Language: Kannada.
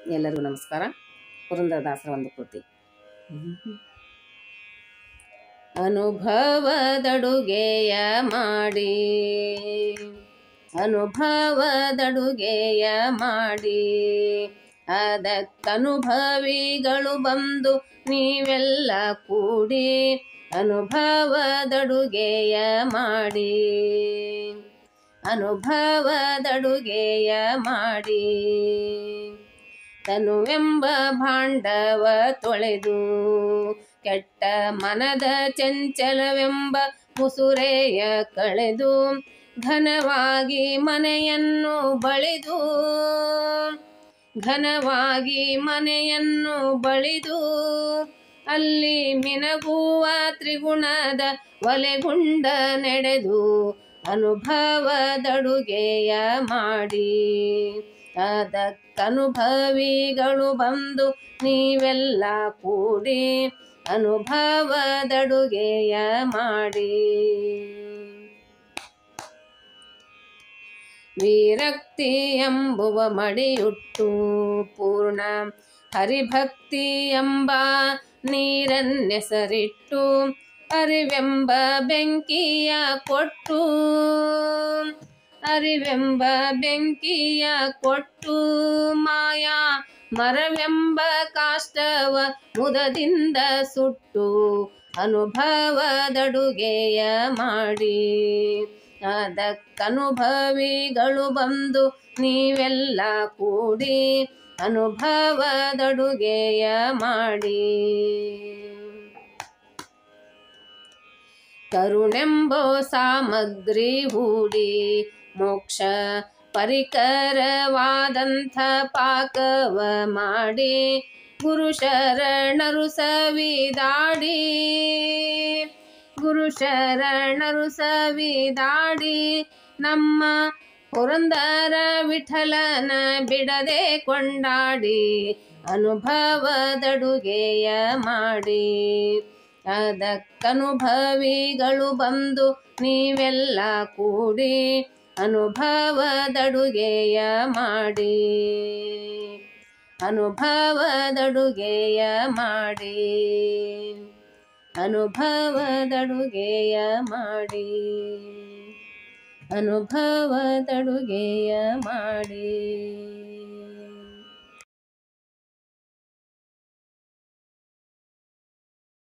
ಎಲ್ಲರಿಗೂ ನಮಸ್ಕಾರ ಪುರಂದರದಾಸರ ಒಂದು ಕೃತಿ ಅನುಭವದಡುಗೆಯ ಮಾಡಿ ಅನುಭವದಡುಗೆಯ ಮಾಡಿ ಅದಕ್ಕನುಭವಿಗಳು ಬಂದು ನೀವೆಲ್ಲ ಕೂಡಿ ಅನುಭವದಡುಗೆಯ ಮಾಡಿ ಅನುಭವದಡುಗೆಯ ಮಾಡಿ ತನುವೆಂಬ ಭಾಂಡವ ತೊಳೆದು ಕೆಟ್ಟ ಮನದ ಚಂಚಲವೆಂಬ ಮುಸುರೆಯ ಕಳೆದು ಘನವಾಗಿ ಮನೆಯನ್ನು ಬಳಿದು ಘನವಾಗಿ ಮನೆಯನ್ನು ಬಳಿದು ಅಲ್ಲಿ ಮಿನಗುವ ತ್ರಿಗುಣದ ಒಲೆಗುಂಡ ನಡೆದು ಅನುಭವದಡುಗೆಯ ಮಾಡಿ ಅದಕ್ಕನುಭವಿಗಳು ಬಂದು ನೀವೆಲ್ಲ ಕೂಡಿ ಅನುಭವದಡುಗೆಯ ಮಾಡಿ ವಿರಕ್ತಿ ಎಂಬುವ ಮಡಿಯುಟ್ಟು ಪೂರ್ಣ ಹರಿಭಕ್ತಿ ಎಂಬ ನೀರನ್ನೆಸರಿಟ್ಟು ಅರಿವೆಂಬ ಬೆಂಕಿಯ ಕೊಟ್ಟು ಅರಿವೆಂಬ ಬೆಂಕಿಯ ಕೊಟ್ಟು ಮಾಯಾ ಮರವೆಂಬ ಕಾಷ್ಟವ ಮುದದಿಂದ ಸುಟ್ಟು ಅನುಭವದಡುಗೆಯ ಮಾಡಿ ಅದಕ್ಕನುಭವಿಗಳು ಬಂದು ನೀವೆಲ್ಲ ಕೂಡಿ ಅನುಭವದಡುಗೆಯ ಮಾಡಿ ಕರುಣೆಂಬೋ ಸಾಮಗ್ರಿ ಹೂಡಿ ಮೋಕ್ಷ ಪರಿಕರವಾದಂಥ ಪಾಕವ ಮಾಡಿ ಗುರು ಶರಣರು ಸವಿದಾಡಿ ಗುರು ಶರಣರು ಸವಿದಾಡಿ ನಮ್ಮ ಪುರಂದರ ವಿಠಲನ ಬಿಡದೆ ಕೊಂಡಾಡಿ ಅನುಭವದಡುಗೆಯ ಮಾಡಿ ಅದಕ್ಕನುಭವಿಗಳು ಬಂದು ನೀವೆಲ್ಲ ಕೂಡಿ ಅನುಭವದಡುಗೆಯ ಮಾಡಿ ಅನುಭವದಡುಗೆಯ ಮಾಡಿ ಅನುಭವದಡುಗೆಯ ಮಾಡಿ ಅನುಭವದಡುಗೆಯ ಮಾಡಿ